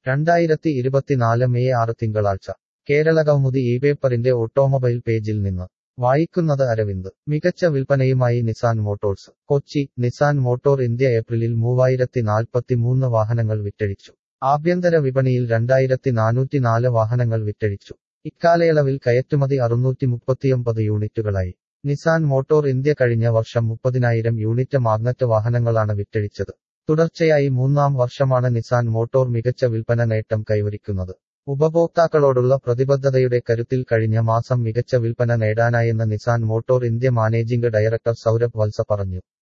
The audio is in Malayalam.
രണ്ടായിരത്തി ഇരുപത്തിനാല് മെയ് ആറ് തിങ്കളാഴ്ച കേരള കൗമുദി ഈ പേപ്പറിന്റെ ഓട്ടോമൊബൈൽ പേജിൽ നിന്ന് വായിക്കുന്നത് അരവിന്ദ് മികച്ച വിൽപ്പനയുമായി Nissan Motors Kochi Nissan Motor India ഏപ്രിലിൽ മൂവായിരത്തി നാൽപ്പത്തിമൂന്ന് വാഹനങ്ങൾ വിറ്റഴിച്ചു ആഭ്യന്തര വിപണിയിൽ രണ്ടായിരത്തി നാനൂറ്റിനാല് വാഹനങ്ങൾ വിറ്റഴിച്ചു ഇക്കാലയളവിൽ കയറ്റുമതി അറുന്നൂറ്റി മുപ്പത്തിയൊമ്പത് യൂണിറ്റുകളായി നിസാൻ മോട്ടോർ ഇന്ത്യ കഴിഞ്ഞ വർഷം മുപ്പതിനായിരം യൂണിറ്റ് മാഗ്നറ്റ് വാഹനങ്ങളാണ് വിറ്റഴിച്ചത് തുടർച്ചയായി മൂന്നാം വർഷമാണ് നിസാൻ മോട്ടോർ മികച്ച വിൽപ്പന നേട്ടം കൈവരിക്കുന്നത് ഉപഭോക്താക്കളോടുള്ള പ്രതിബദ്ധതയുടെ കരുത്തിൽ കഴിഞ്ഞ മാസം മികച്ച വിൽപ്പന നേടാനായെന്ന് Nissan Motor India managing director Saurabh Vatsa പറഞ്ഞു